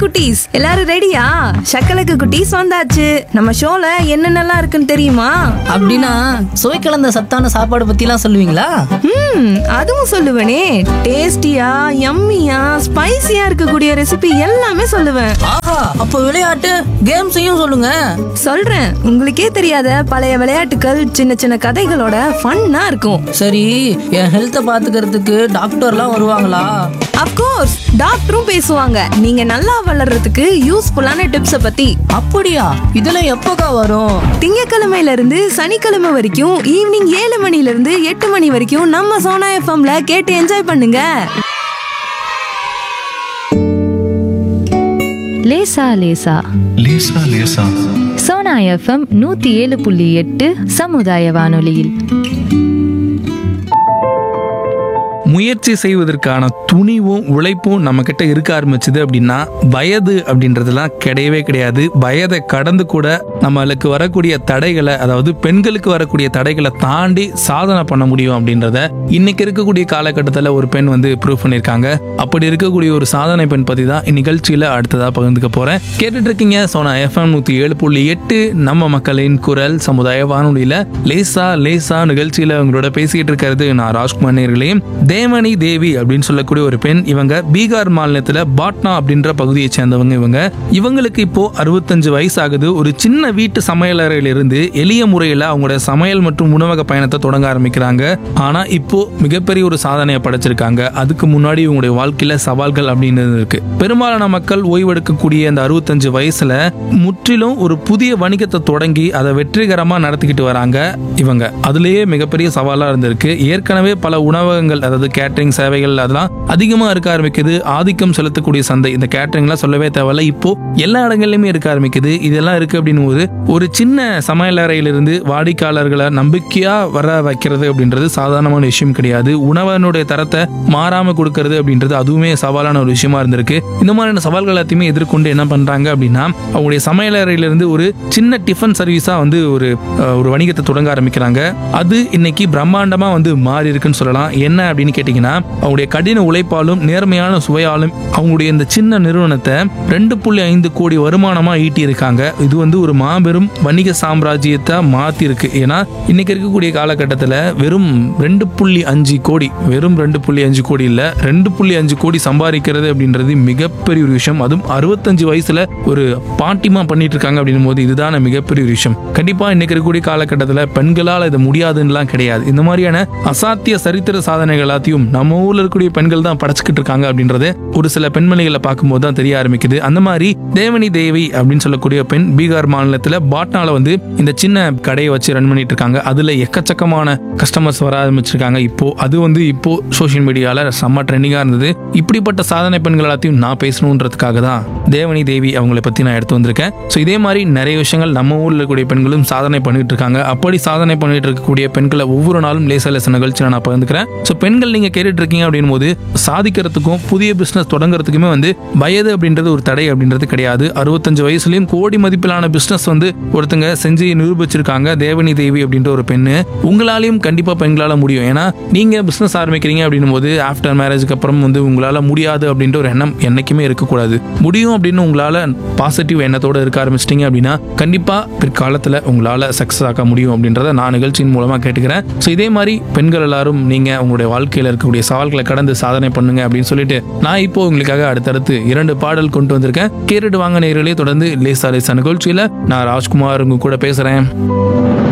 குட்டீஸ் எல்லாரும் ரெடியா சக்கலக்கு குட்டீஸ் வந்தாச்சு நம்ம ஷோல என்னென்னலாம் இருக்குன்னு தெரியுமா அப்படின்னா சுவை கலந்த சத்தான சாப்பாடு பத்திலாம் சொல்லுவீங்களா ம் அதுவும் சொல்லுவேனே டேஸ்டியா யம்மியா ஸ்பைசியா இருக்கக்கூடிய ரெசிபி எல்லாமே சொல்லுவேன் ஆஹா அப்போ விளையாட்டு கேம்ஸையும் சொல்லுங்க சொல்றேன் உங்களுக்கே தெரியாத பழைய விளையாட்டுகள் சின்ன சின்ன கதைகளோட ஃபன்னா இருக்கும் சரி என் ஹெல்த்தை பாத்துக்கிறதுக்கு டாக்டர்லாம் வருவாங்களா அப்கோர்ஸ் டாக்டரும் பேசுவாங்க நீங்க நல்லா வளர்றதுக்கு யூஸ்ஃபுல்லான டிப்ஸ பத்தி அப்படியா இதெல்லாம் எப்போக்கா வரும் திங்கக்கிழமையில இருந்து சனிக்கிழமை வரைக்கும் ஈவினிங் ஏழு மணில இருந்து எட்டு மணி வரைக்கும் நம்ம சோனா எஃப்எம்ல கேட்டு என்ஜாய் பண்ணுங்க லேசா லேசா லேசா லேசா சோனா எஃப்எம் நூத்தி ஏழு புள்ளி எட்டு சமுதாய வானொலியில் முயற்சி செய்வதற்கான துணிவும் உழைப்பும் நம்ம கிட்ட இருக்க ஆரம்பிச்சது அப்படின்னா வயது அப்படின்றதுலாம் கிடையவே கிடையாது வயதை கடந்து கூட நம்மளுக்கு வரக்கூடிய தடைகளை அதாவது பெண்களுக்கு வரக்கூடிய தடைகளை தாண்டி சாதனை பண்ண முடியும் அப்படின்றத இன்னைக்கு இருக்கக்கூடிய காலகட்டத்தில் ஒரு பெண் வந்து ப்ரூவ் பண்ணியிருக்காங்க அப்படி இருக்கக்கூடிய ஒரு சாதனை பெண் பத்தி தான் இந்நிகழ்ச்சியில அடுத்ததா பகிர்ந்துக்க போறேன் கேட்டுட்டு இருக்கீங்க சோனா எஃப்எம் நூத்தி ஏழு புள்ளி எட்டு நம்ம மக்களின் குரல் சமுதாய வானொலியில லேசா லேசா நிகழ்ச்சியில உங்களோட பேசிக்கிட்டு இருக்கிறது நான் ராஜ்குமார் நேர்களையும் தேவனி தேவி அப்படின்னு சொல்லக்கூடிய ஒரு பெண் இவங்க பீகார் மாநிலத்துல பாட்னா அப்படின்ற பகுதியை சேர்ந்தவங்க இவங்க இவங்களுக்கு இப்போ அறுபத்தஞ்சு வயசு ஆகுது ஒரு சின்ன வீட்டு சமையலறையில இருந்து எளிய முறையில அவங்களோட சமையல் மற்றும் உணவக பயணத்தை தொடங்க ஆரம்பிக்கிறாங்க ஆனா இப்போ மிகப்பெரிய ஒரு சாதனையை படைச்சிருக்காங்க அதுக்கு முன்னாடி இவங்களுடைய வாழ்க்கையில சவால்கள் அப்படின்னு இருக்கு பெரும்பாலான மக்கள் ஓய்வெடுக்கக்கூடிய அந்த அறுபத்தஞ்சு வயசுல முற்றிலும் ஒரு புதிய வணிகத்தை தொடங்கி அதை வெற்றிகரமா நடத்திக்கிட்டு வராங்க இவங்க அதுலயே மிகப்பெரிய சவாலா இருந்திருக்கு ஏற்கனவே பல உணவகங்கள் அதாவது கேட்டரிங் சேவைகள் அதெல்லாம் அதிகமா இருக்க ஆரம்பிக்குது ஆதிக்கம் செலுத்தக்கூடிய சந்தை இந்த கேட்டரிங்லாம் சொல்லவே தேவையில்ல இப்போ எல்லா இடங்கள்லயுமே இருக்க ஆரம்பிக்குது இதெல்லாம் இருக்கு அப்படின்னு போது ஒரு சின்ன சமையலறையிலிருந்து வாடிக்கையாளர்களை நம்பிக்கையா வர வைக்கிறது அப்படின்றது சாதாரணமான விஷயம் கிடையாது உணவனுடைய தரத்தை மாறாம கொடுக்கறது அப்படின்றது அதுவுமே சவாலான ஒரு விஷயமா இருந்திருக்கு இந்த மாதிரியான சவால்கள் எல்லாத்தையுமே எதிர்கொண்டு என்ன பண்றாங்க அப்படின்னா அவங்களுடைய சமையலறையிலிருந்து ஒரு சின்ன டிஃபன் சர்வீஸா வந்து ஒரு அஹ், ஒரு வணிகத்தை தொடங்க ஆரம்பிக்கிறாங்க அது இன்னைக்கு பிரம்மாண்டமா வந்து மாறி இருக்குன்னு சொல்லலாம் என்ன அப்படின்னு கேட்டீங்கன்னா அவங்களுடைய கடின உழைப்பாலும் நேர்மையான சுவையாலும் அவங்களுடைய இந்த சின்ன நிறுவனத்தை ரெண்டு புள்ளி ஐந்து கோடி வருமானமா ஈட்டி இருக்காங்க இது வந்து ஒரு மாபெரும் வணிக சாம்ராஜ்யத்தை மாத்தி இருக்கு ஏன்னா இன்னைக்கு இருக்கக்கூடிய காலகட்டத்தில் வெறும் ரெண்டு புள்ளி அஞ்சு கோடி வெறும் ரெண்டு புள்ளி அஞ்சு கோடி இல்ல ரெண்டு புள்ளி அஞ்சு கோடி சம்பாதிக்கிறது அப்படின்றது மிகப்பெரிய ஒரு விஷயம் அதுவும் அறுபத்தஞ்சு வயசுல ஒரு பாட்டிமா பண்ணிட்டு இருக்காங்க அப்படின்னும் போது இதுதான மிகப்பெரிய ஒரு விஷயம் கண்டிப்பா இன்னைக்கு இருக்கக்கூடிய காலகட்டத்தில் பெண்களால் இது முடியாதுன்னுலாம் கிடையாது இந்த மாதிரியான அசாத்திய சரித்திர சாதனைகள் எல்லாத்தையும் நம்ம ஊர்ல இருக்கக்கூடிய பெண்கள் தான் படைச்சுக்கிட்டு இருக்காங்க அப்படின்றது ஒரு சில பெண்மணிகளை பார்க்கும்போது தான் தெரிய ஆரம்பிக்குது அந்த மாதிரி தேவனி தேவி அப்படின்னு சொல்லக்கூடிய பெண் பீகார் மாநிலத்துல பாட்னால வந்து இந்த சின்ன கடையை வச்சு ரன் பண்ணிட்டு இருக்காங்க அதுல எக்கச்சக்கமான கஸ்டமர்ஸ் வர ஆரம்பிச்சிருக்காங்க இப்போ அது வந்து இப்போ சோஷியல் மீடியால செம்ம ட்ரெண்டிங்கா இருந்தது இப்படிப்பட்ட சாதனை பெண்கள் எல்லாத்தையும் நான் பேசணுன்றதுக்காக தான் தேவனி தேவி அவங்கள பத்தி நான் எடுத்து வந்திருக்கேன் ஸோ இதே மாதிரி நிறைய விஷயங்கள் நம்ம ஊர்ல இருக்கக்கூடிய பெண்களும் சாதனை பண்ணிட்டு இருக்காங்க அப்படி சாதனை பண்ணிட்டு இருக்கக்கூடிய பெண்களை ஒவ்வொரு நாளும் லேச லேச நிகழ்ச்சியில் நான் பகிர்ந்துக்கிறேன் ஸோ பெண்கள் நீங்க கேட்டுட்டு இருக்கீங்க அப்படின் போது சாதிக்கிறதுக்கும் புதிய பிசினஸ் தொடங்குறதுக்குமே வந்து வயது அப்படின்றது ஒரு தடை அப்படின்றது கிடையாது அறுபத்தஞ்சு வயசுலயும் கோடி மதிப்பிலான பிசினஸ் வந்து ஒருத்தங்க செஞ்சு நிரூபிச்சிருக்காங்க தேவனி தேவி அப்படின்ற ஒரு பெண்ணு உங்களாலையும் கண்டிப்பா பெண்களால முடியும் ஏன்னா நீங்க பிசினஸ் ஆரம்பிக்கிறீங்க அப்படின்னும் போது ஆஃப்டர் மேரேஜ்க்கு அப்புறம் வந்து உங்களால முடியாது அப்படின்ற ஒரு எண்ணம் என்னைக்குமே இருக்கக்கூடாது முடியும் அப்படின்னு உங்களால பாசிட்டிவ் எண்ணத்தோட இருக்க ஆரம்பிச்சிட்டீங்க அப்படின்னா கண்டிப்பா பிற்காலத்துல உங்களால சக்சஸ் ஆக்க முடியும் அப்படின்றத நான் நிகழ்ச்சியின் மூலமா கேட்டுக்கிறேன் ஸோ இதே மாதிரி பெண்கள் எல்லாரும் நீங்க உங்களுடைய வாழ்க்கையில இருக்கக்கூடிய சவால்களை கடந்து சாதனை பண்ணுங்க அப்படின்னு சொல்லிட்டு நான் இப்போ உங்களுக்காக அடுத்தடுத்து இரண்டு பாடல் கொண்டு வந்திருக்கேன் கேட்டுட்டு வாங்க நேர்களே தொடர்ந்து லேசா லேசா நிகழ்ச்சியில நான் ராஜ்குமார் உங்க கூட பேசுறேன்